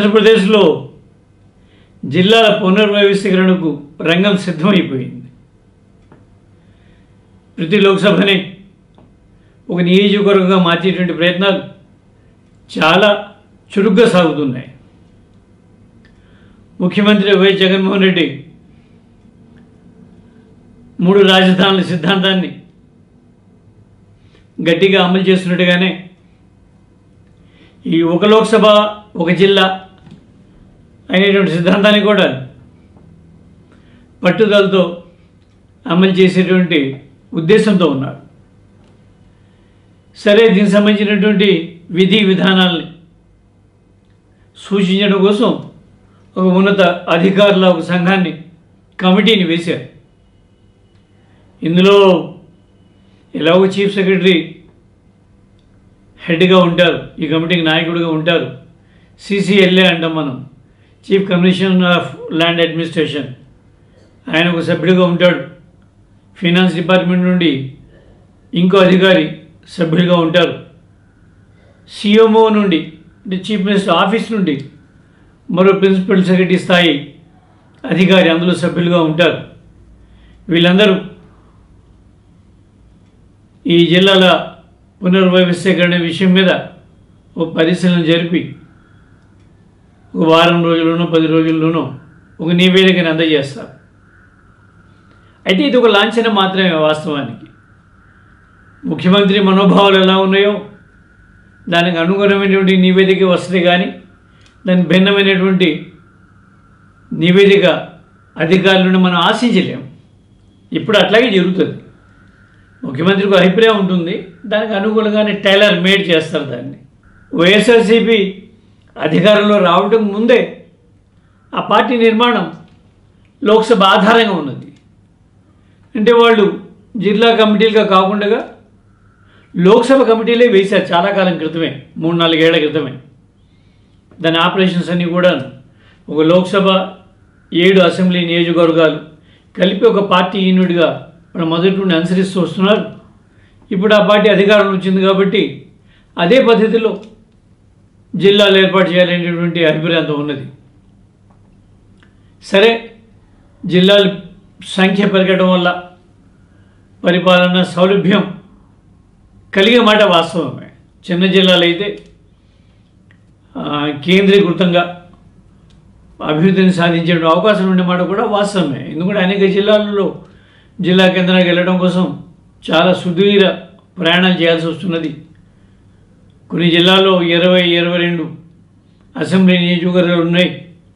ఆంధ్రప్రదేశ్లో జిల్లాల పునర్వ్యవస్థీకరణకు రంగం సిద్ధమైపోయింది ప్రతి లోక్సభని ఒక నియోజకవర్గంగా మార్చేటువంటి ప్రయత్నాలు చాలా చురుగ్గా సాగుతున్నాయి ముఖ్యమంత్రి వైఎస్ జగన్మోహన్ రెడ్డి మూడు రాజధానుల సిద్ధాంతాన్ని గట్టిగా అమలు చేస్తున్నట్టుగానే ఈ ఒక లోక్సభ ఒక జిల్లా అనేటువంటి సిద్ధాంతాన్ని కూడా పట్టుదలతో అమలు చేసేటువంటి ఉద్దేశంతో ఉన్నారు సరే దీనికి సంబంధించినటువంటి విధి విధానాల్ని సూచించడం కోసం ఒక ఉన్నత అధికారుల ఒక సంఘాన్ని కమిటీని వేశారు ఇందులో ఎలాగో చీఫ్ సెక్రటరీ హెడ్గా ఉంటారు ఈ కమిటీకి నాయకుడిగా ఉంటారు సిసిఎల్ఏ అంటాం మనం chief commissioner of land administration ఆయన ఒక సభ్యుడిగా ఉంటాడు ఫినాన్స్ డిపార్ట్మెంట్ నుండి ఇంకో అధికారి సభ్యుడిగా ఉంటారు సిఎంఓ నుండి అంటే చీఫ్ మినిస్టర్ ఆఫీస్ నుండి మరో ప్రిన్సిపల్ సెక్రటరీ స్థాయి అధికారి అందులో సభ్యులుగా ఉంటారు వీళ్ళందరూ ఈ జిల్లాల పునర్వ్యవస్థీకరణ విషయం మీద ఒక పరిశీలన జరిపి ఒక వారం రోజుల్లోనో పది రోజుల్లోనో ఒక నివేదికను అందజేస్తారు అయితే ఇది ఒక లాంఛనం మాత్రమే వాస్తవానికి ముఖ్యమంత్రి మనోభావాలు ఎలా ఉన్నాయో దానికి అనుగుణమైనటువంటి నివేదిక వస్తుంది కానీ దాని భిన్నమైనటువంటి నివేదిక అధికారుల నుండి మనం ఆశించలేము ఇప్పుడు అట్లాగే జరుగుతుంది ముఖ్యమంత్రికి ఒక అభిప్రాయం ఉంటుంది దానికి అనుగుణంగానే టైలర్ మేడ్ చేస్తారు దాన్ని వైఎస్ఆర్సీపీ అధికారంలో రావడం ముందే ఆ పార్టీ నిర్మాణం లోక్సభ ఆధారంగా ఉన్నది అంటే వాళ్ళు జిల్లా కమిటీలుగా కాకుండా లోక్సభ కమిటీలే వేశారు చాలా కాలం క్రితమే మూడు నాలుగేళ్ల క్రితమే దాని ఆపరేషన్స్ అన్నీ కూడా ఒక లోక్సభ ఏడు అసెంబ్లీ నియోజకవర్గాలు కలిపి ఒక పార్టీ యూనిట్గా మనం మొదటి నుండి అనుసరిస్తూ వస్తున్నారు ఇప్పుడు ఆ పార్టీ అధికారంలో వచ్చింది కాబట్టి అదే పద్ధతిలో జిల్లాలు ఏర్పాటు చేయాలనేటువంటి అభిప్రాయంతో ఉన్నది సరే జిల్లాలు సంఖ్య పెరగడం వల్ల పరిపాలన సౌలభ్యం కలిగే మాట వాస్తవమే చిన్న జిల్లాలు అయితే ఆ, కేంద్రీకృతంగా అభివృద్ధిని సాధించే అవకాశం ఉండే మాట కూడా వాస్తవమే ఎందుకంటే అనేక జిల్లాలలో జిల్లా కేంద్రానికి వెళ్ళడం కోసం చాలా సుదీర ప్రయాణాలు చేయాల్సి వస్తున్నది కొన్ని జిల్లాల్లో ఇరవై ఇరవై రెండు అసెంబ్లీ నియోజకవర్గాలు ఉన్నాయి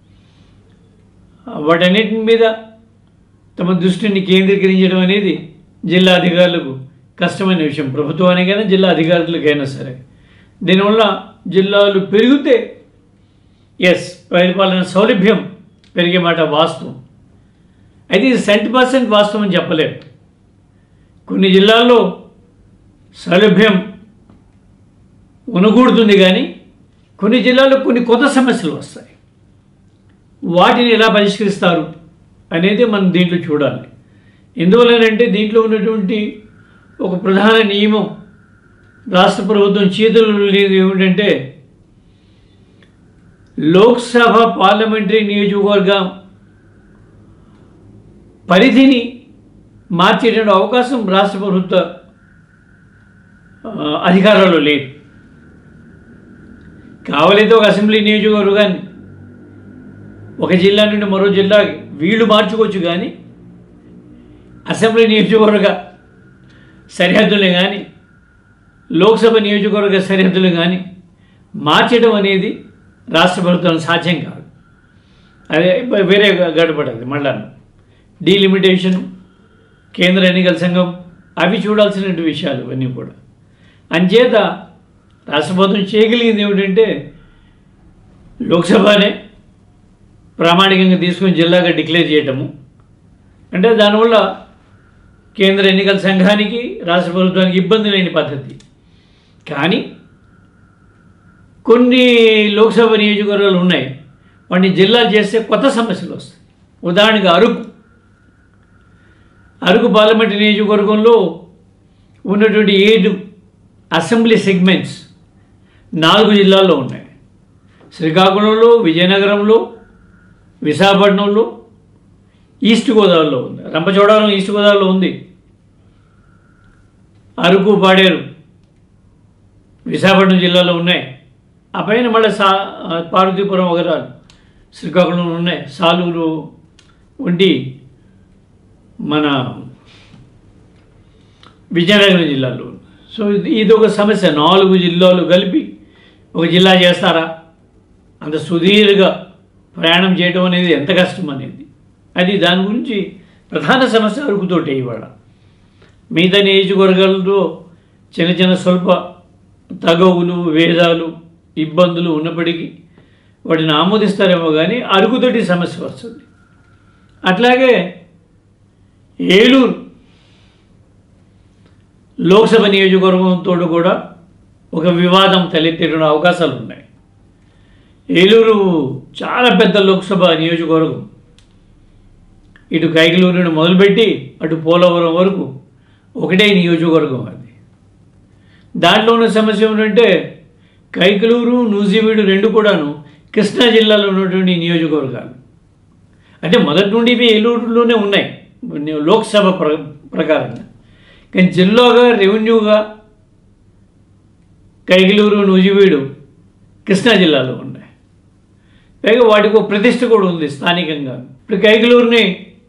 వాటన్నిటి మీద తమ దృష్టిని కేంద్రీకరించడం అనేది జిల్లా అధికారులకు కష్టమైన విషయం ప్రభుత్వానికైనా జిల్లా అధికారులకైనా సరే దీనివల్ల జిల్లాలు పెరిగితే ఎస్ పరిపాలన సౌలభ్యం పెరిగే మాట వాస్తవం అయితే ఇది సెంట్ పర్సెంట్ వాస్తవం అని చెప్పలేము కొన్ని జిల్లాల్లో సౌలభ్యం ఉనగూడుతుంది కానీ కొన్ని జిల్లాల్లో కొన్ని కొత్త సమస్యలు వస్తాయి వాటిని ఎలా పరిష్కరిస్తారు అనేది మనం దీంట్లో చూడాలి ఎందువలనంటే దీంట్లో ఉన్నటువంటి ఒక ప్రధాన నియమం రాష్ట్ర ప్రభుత్వం చేతుల్లో లేదు ఏమిటంటే లోక్సభ పార్లమెంటరీ నియోజకవర్గం పరిధిని మార్చేటువంటి అవకాశం రాష్ట్ర ప్రభుత్వ ఆ, అధికారాల్లో లేదు కావాలైతే ఒక అసెంబ్లీ నియోజకవర్గాన్ని ఒక జిల్లా నుండి మరో జిల్లాకి వీళ్ళు మార్చుకోవచ్చు కానీ అసెంబ్లీ నియోజకవర్గ సరిహద్దులు కానీ లోక్సభ నియోజకవర్గ సరిహద్దులు కానీ మార్చడం అనేది రాష్ట్ర ప్రభుత్వం సాధ్యం కాదు అదే వేరే గడపడది మళ్ళా డీలిమిటేషన్ కేంద్ర ఎన్నికల సంఘం అవి చూడాల్సిన విషయాలు ఇవన్నీ కూడా అంచేత రాష్ట్ర ప్రభుత్వం చేయగలిగింది ఏమిటంటే లోక్సభనే ప్రామాణికంగా తీసుకొని జిల్లాగా డిక్లేర్ చేయటము అంటే దానివల్ల కేంద్ర ఎన్నికల సంఘానికి రాష్ట్ర ప్రభుత్వానికి ఇబ్బంది లేని పద్ధతి కానీ కొన్ని లోక్సభ నియోజకవర్గాలు ఉన్నాయి వాటిని జిల్లాలు చేస్తే కొత్త సమస్యలు వస్తాయి ఉదాహరణకి అరకు అరకు పార్లమెంట్ నియోజకవర్గంలో ఉన్నటువంటి ఏడు అసెంబ్లీ సెగ్మెంట్స్ నాలుగు జిల్లాల్లో ఉన్నాయి శ్రీకాకుళంలో విజయనగరంలో విశాఖపట్నంలో ఈస్ట్ గోదావరిలో ఉంది రంపచోడవరం ఈస్ట్ గోదావరిలో ఉంది అరకు పాడేరు విశాఖపట్నం జిల్లాలో ఉన్నాయి ఆ పైన మళ్ళీ సా పార్వతీపురం ఒకరాలు శ్రీకాకుళంలో ఉన్నాయి సాలూరు వంటి మన విజయనగరం జిల్లాలో ఉంది. సో ఇది ఇది ఒక సమస్య నాలుగు జిల్లాలు కలిపి ఒక జిల్లా చేస్తారా అంత సుదీర్ఘ ప్రయాణం చేయడం అనేది ఎంత కష్టం అనేది అది దాని గురించి ప్రధాన సమస్య అరుగుతోటే ఇవాళ మిగతా నియోజకవర్గాలతో చిన్న చిన్న స్వల్ప తగవులు వేదాలు ఇబ్బందులు ఉన్నప్పటికీ వాటిని ఆమోదిస్తారేమో కానీ అరుగుతోటి సమస్య వస్తుంది అట్లాగే ఏలూరు లోక్సభ నియోజకవర్గంతో కూడా ఒక వివాదం తలెత్తేటువంటి అవకాశాలు ఉన్నాయి ఏలూరు చాలా పెద్ద లోక్సభ నియోజకవర్గం ఇటు కైకలూరు నుండి మొదలుపెట్టి అటు పోలవరం వరకు ఒకటే నియోజకవర్గం అది దాంట్లో ఉన్న సమస్య ఏమిటంటే కైకలూరు నూజివీడు రెండు కూడాను కృష్ణా జిల్లాలో ఉన్నటువంటి నియోజకవర్గాలు అంటే మొదటి నుండి ఇవి ఏలూరులోనే ఉన్నాయి లోక్సభ ప్ర ప్రకారంగా కానీ జిల్లాగా రెవెన్యూగా కైగిలూరు నూజివీడు కృష్ణా జిల్లాలో ఉన్నాయి పైగా వాటికి ఒక ప్రతిష్ట కూడా ఉంది స్థానికంగా ఇప్పుడు కైగిలూరుని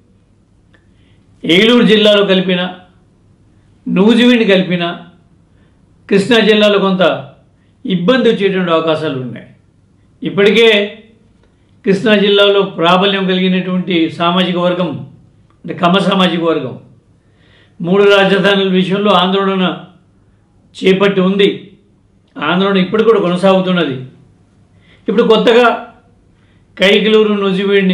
ఏలూరు జిల్లాలో కలిపిన నూజివీడిని కలిపిన కృష్ణా జిల్లాలో కొంత ఇబ్బంది వచ్చేటువంటి అవకాశాలు ఉన్నాయి ఇప్పటికే కృష్ణా జిల్లాలో ప్రాబల్యం కలిగినటువంటి సామాజిక వర్గం అంటే కమ్మ సామాజిక వర్గం మూడు రాజధానుల విషయంలో ఆందోళన చేపట్టి ఉంది ఆందోళన ఇప్పుడు కూడా కొనసాగుతున్నది ఇప్పుడు కొత్తగా కైకిలూరు నుజివీడిని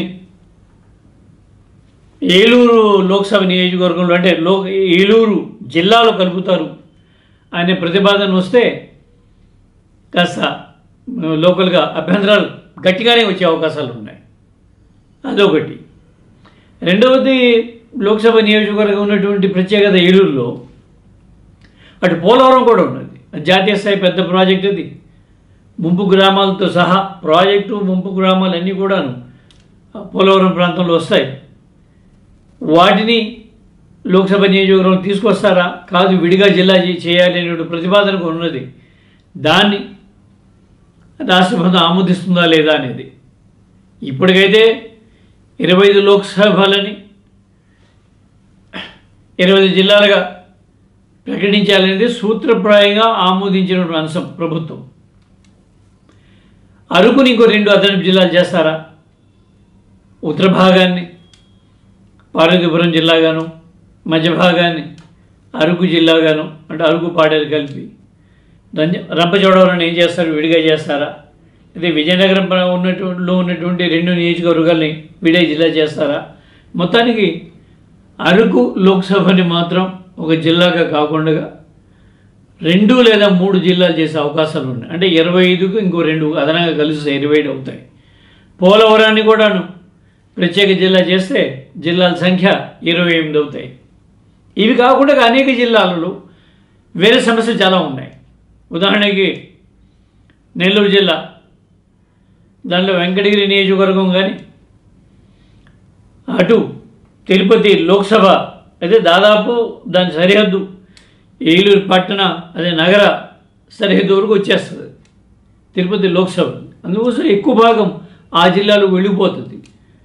ఏలూరు లోక్సభ నియోజకవర్గంలో అంటే లో ఏలూరు జిల్లాలో కలుపుతారు అనే ప్రతిపాదన వస్తే కాస్త లోకల్గా అభ్యంతరాలు గట్టిగానే వచ్చే అవకాశాలు ఉన్నాయి అదొకటి రెండవది లోక్సభ నియోజకవర్గం ఉన్నటువంటి ప్రత్యేకత ఏలూరులో అటు పోలవరం కూడా ఉన్నది అది జాతీయ స్థాయి పెద్ద ప్రాజెక్ట్ అది ముంపు గ్రామాలతో సహా ప్రాజెక్టు ముంపు గ్రామాలు అన్నీ కూడాను ఆ పోలవరం ప్రాంతంలో వస్తాయి వాటిని లోక్సభ నియోజకవర్గం తీసుకొస్తారా కాదు విడిగా జిల్లా చే- చేయాలి అనే ప్రతిపాదన కూడా ఉన్నది దాన్ని రాష్ట్ర ప్రభుత్వం ఆమోదిస్తుందా లేదా అనేది ఇప్పటికైతే ఇరవై ఐదు లోక్సభలని ఇరవై ఐదు జిల్లాలుగా ప్రకటించాలనేది సూత్రప్రాయంగా ఆమోదించిన అంశం ప్రభుత్వం అరకుని ఇంకో రెండు అదనపు జిల్లాలు చేస్తారా ఉత్తర భాగాన్ని పార్వతీపురం జిల్లాగాను మధ్య భాగాన్ని అరకు జిల్లాగాను అంటే అరకు పాడేరు కలిపి రంజ రంపచోడవరం ఏం చేస్తారు విడిగా చేస్తారా అయితే విజయనగరం ప్ర- ఉన్నటువంటి లో ఉన్నటువంటి రెండు నియోజకవర్గాల్ని విడే జిల్లా చేస్తారా మొత్తానికి అరకు లోక్సభని మాత్రం ఒక జిల్లాగా కాకుండా రెండు లేదా మూడు జిల్లాలు చేసే అవకాశాలు ఉన్నాయి అంటే ఇరవై ఐదుకు ఇంకో రెండు అదనంగా కలిసి ఇరవై ఐదు అవుతాయి పోలవరాన్ని కూడాను ప్రత్యేక జిల్లా చేస్తే జిల్లాల సంఖ్య ఇరవై ఎనిమిది అవుతాయి ఇవి కాకుండా అనేక జిల్లాలలో వేరే సమస్యలు చాలా ఉన్నాయి ఉదాహరణకి నెల్లూరు జిల్లా దానిలో వెంకటగిరి నియోజకవర్గం కానీ అటు తిరుపతి లోక్సభ అయితే దాదాపు దాని సరిహద్దు ఏలూరు పట్టణ అదే నగర సరిహద్దు వరకు వచ్చేస్తుంది తిరుపతి లోక్సభ అందుకోసం ఎక్కువ భాగం ఆ జిల్లాలో వెళ్ళిపోతుంది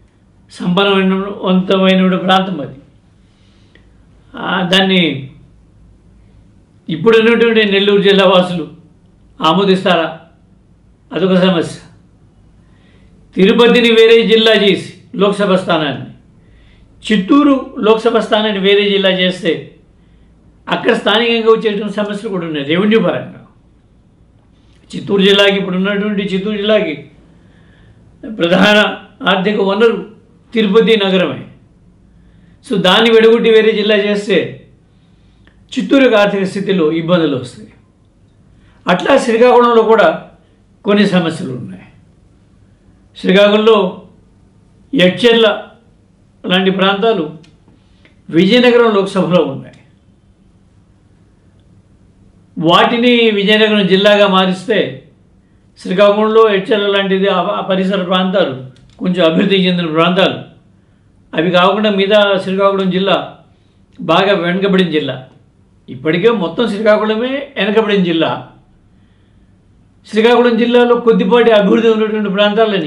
సంపన్నమైన ప్రాంతం అది ఆ, దాన్ని ఇప్పుడు ఉన్నటువంటి నెల్లూరు జిల్లా వాసులు ఆమోదిస్తారా అదొక సమస్య తిరుపతిని వేరే జిల్లా చేసి లోక్సభ స్థానాన్ని చిత్తూరు లోక్సభ స్థానాన్ని వేరే జిల్లా చేస్తే అక్కడ స్థానికంగా వచ్చేటువంటి సమస్యలు కూడా ఉన్నాయి రెవెన్యూ పరంగా చిత్తూరు జిల్లాకి ఇప్పుడు ఉన్నటువంటి చిత్తూరు జిల్లాకి ప్రధాన ఆర్థిక వనరు తిరుపతి నగరమే సో దాన్ని విడగొట్టి వేరే జిల్లా చేస్తే చిత్తూరుకి ఆర్థిక స్థితిలో ఇబ్బందులు వస్తాయి అట్లా శ్రీకాకుళంలో కూడా కొన్ని సమస్యలు ఉన్నాయి శ్రీకాకుళంలో ఎడ్చెర్ల లాంటి ప్రాంతాలు విజయనగరం లోక్సభలో ఉన్నాయి వాటిని విజయనగరం జిల్లాగా మారిస్తే శ్రీకాకుళంలో హెచ్చర్ల లాంటిది ఆ- ఆ పరిసర ప్రాంతాలు కొంచెం అభివృద్ధి చెందిన ప్రాంతాలు అవి కాకుండా మిగతా శ్రీకాకుళం జిల్లా బాగా వెనుకబడిన జిల్లా ఇప్పటికే మొత్తం శ్రీకాకుళమే వెనకబడిన జిల్లా శ్రీకాకుళం జిల్లాలో కొద్దిపాటి అభివృద్ధి ఉన్నటువంటి ప్రాంతాలని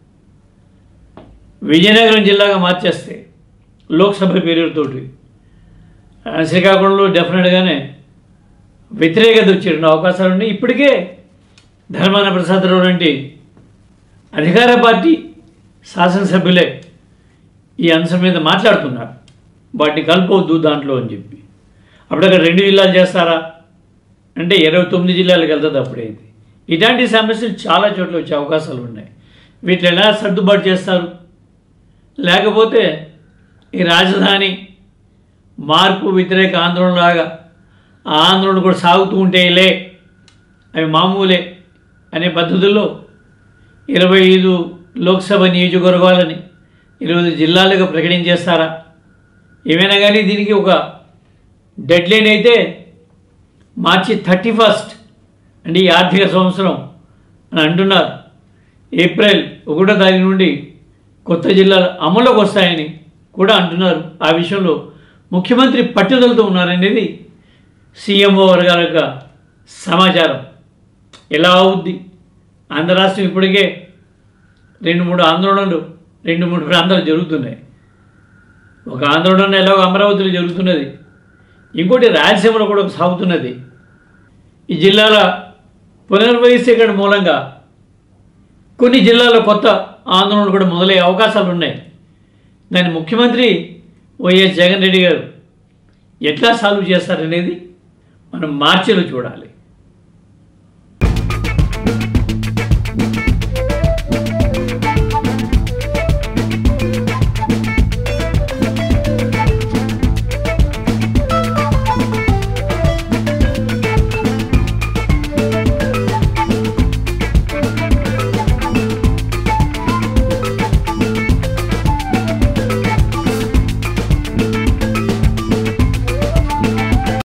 విజయనగరం జిల్లాగా మార్చేస్తే లోక్సభ పేరుతోటి ఆ, శ్రీకాకుళంలో డెఫినెట్గానే వ్యతిరేకత వచ్చేటువంటి అవకాశాలు ఉన్నాయి ఇప్పటికే ధర్మాన ప్రసాదరావు లాంటి అధికార పార్టీ శాసనసభ్యులే ఈ అంశం మీద మాట్లాడుతున్నారు వాటిని కలపవద్దు దాంట్లో అని చెప్పి అప్పుడు అక్కడ రెండు జిల్లాలు చేస్తారా అంటే ఇరవై తొమ్మిది జిల్లాలకు వెళ్తుంది అప్పుడైంది ఇలాంటి సమస్యలు చాలా చోట్ల వచ్చే అవకాశాలు ఉన్నాయి వీటిని ఎలా సర్దుబాటు చేస్తారు లేకపోతే ఈ రాజధాని మార్పు వ్యతిరేక ఆందోళనలాగా ఆ ఆందోళన కూడా సాగుతూ ఉంటేలే అవి మామూలే అనే పద్ధతుల్లో ఇరవై ఐదు లోక్సభ నియోజకవర్గాలని ఇరవై ఐదు జిల్లాలుగా ప్రకటించేస్తారా ఏమైనా కానీ దీనికి ఒక డెడ్ లైన్ అయితే మార్చి థర్టీ ఫస్ట్ అంటే ఈ ఆర్థిక సంవత్సరం అని అంటున్నారు ఏప్రిల్ ఒకటో తారీఖు నుండి కొత్త జిల్లాలు అమల్లోకి వస్తాయని కూడా అంటున్నారు ఆ విషయంలో ముఖ్యమంత్రి పట్టుదలతో ఉన్నారనేది సీఎంఓ వర్గాల యొక్క సమాచారం ఎలా అవుద్ది ఆంధ్ర రాష్ట్రం ఇప్పటికే రెండు మూడు ఆందోళనలు రెండు మూడు ప్రాంతాలు జరుగుతున్నాయి ఒక ఆందోళన ఎలాగో అమరావతిలో జరుగుతున్నది ఇంకోటి రాయలసీమలో కూడా సాగుతున్నది ఈ జిల్లాల పునర్వైసీకరణ మూలంగా కొన్ని జిల్లాల్లో కొత్త ఆందోళనలు కూడా మొదలయ్యే అవకాశాలు ఉన్నాయి దాన్ని ముఖ్యమంత్రి వైఎస్ జగన్ రెడ్డి గారు ఎట్లా సాల్వ్ చేస్తారనేది మనం మార్చిలో చూడాలి